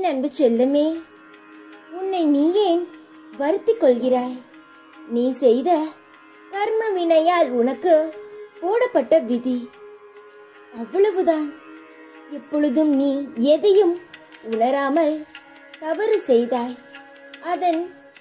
என் அன்பு செல்லமே உன்னை நீ ஏன் வருத்திக் கொள்கிறாய் நீ செய்த கர்ம வினையால் உனக்கு போடப்பட்ட விதி அவ்வளவுதான் எப்பொழுதும் நீ எதையும் உணராமல் தவறு செய்தாய் அதன்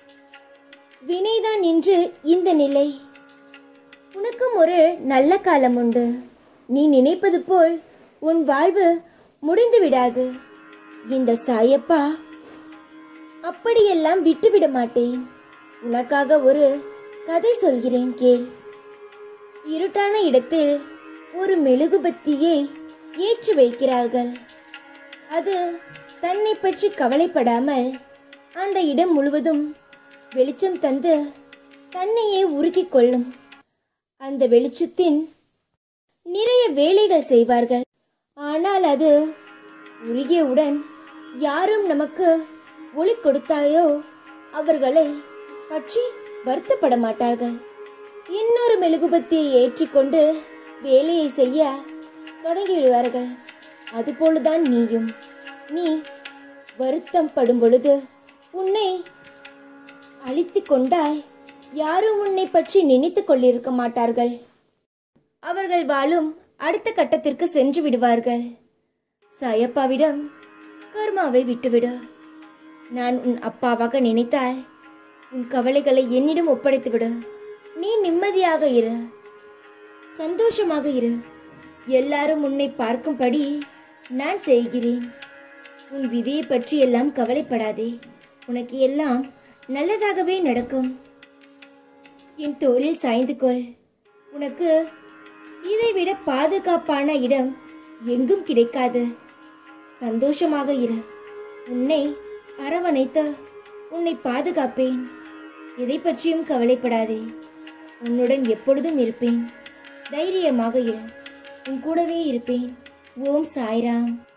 வினைதான் இன்று இந்த நிலை உனக்கும் ஒரு நல்ல காலம் உண்டு நீ நினைப்பது போல் உன் வாழ்வு முடிந்து விடாது இந்த சாயப்பா அப்படியெல்லாம் விட்டுவிட மாட்டேன் உனக்காக ஒரு கதை சொல்கிறேன் கேள் இருட்டான இடத்தில் ஒரு மெழுகுபத்தியை ஏற்றி வைக்கிறார்கள் அது தன்னை பற்றி கவலைப்படாமல் அந்த இடம் முழுவதும் வெளிச்சம் தந்து தன்னையே உருக்கிக் கொள்ளும் அந்த வெளிச்சத்தின் நிறைய வேலைகள் செய்வார்கள் ஆனால் அது உருகியவுடன் யாரும் நமக்கு ஒளி கொடுத்தாயோ அவர்களை பற்றி வருத்தப்பட மாட்டார்கள் இன்னொரு மெழுகுபத்தியை ஏற்றிக்கொண்டு வேலையை செய்ய தொடங்கிவிடுவார்கள் அதுபோலதான் நீயும் நீ வருத்தம் படும் பொழுது உன்னை அழித்துக் கொண்டால் யாரும் உன்னை பற்றி நினைத்துக் கொண்டிருக்க மாட்டார்கள் அவர்கள் வாழும் அடுத்த கட்டத்திற்கு சென்று விடுவார்கள் சாயப்பாவிடம் கர்மாவை விட்டுவிடு நான் உன் அப்பாவாக நினைத்தால் உன் கவலைகளை என்னிடம் ஒப்படைத்து விடு நீ நிம்மதியாக இரு சந்தோஷமாக இரு எல்லாரும் உன்னை பார்க்கும்படி நான் செய்கிறேன் உன் விதியை பற்றி எல்லாம் கவலைப்படாதே உனக்கு எல்லாம் நல்லதாகவே நடக்கும் என் தோளில் சாய்ந்து கொள் உனக்கு இதைவிட பாதுகாப்பான இடம் எங்கும் கிடைக்காது சந்தோஷமாக இரு உன்னை அரவணைத்து உன்னை பாதுகாப்பேன் எதை பற்றியும் கவலைப்படாதே உன்னுடன் எப்பொழுதும் இருப்பேன் தைரியமாக இரு உன் கூடவே இருப்பேன் ஓம் சாய்ராம்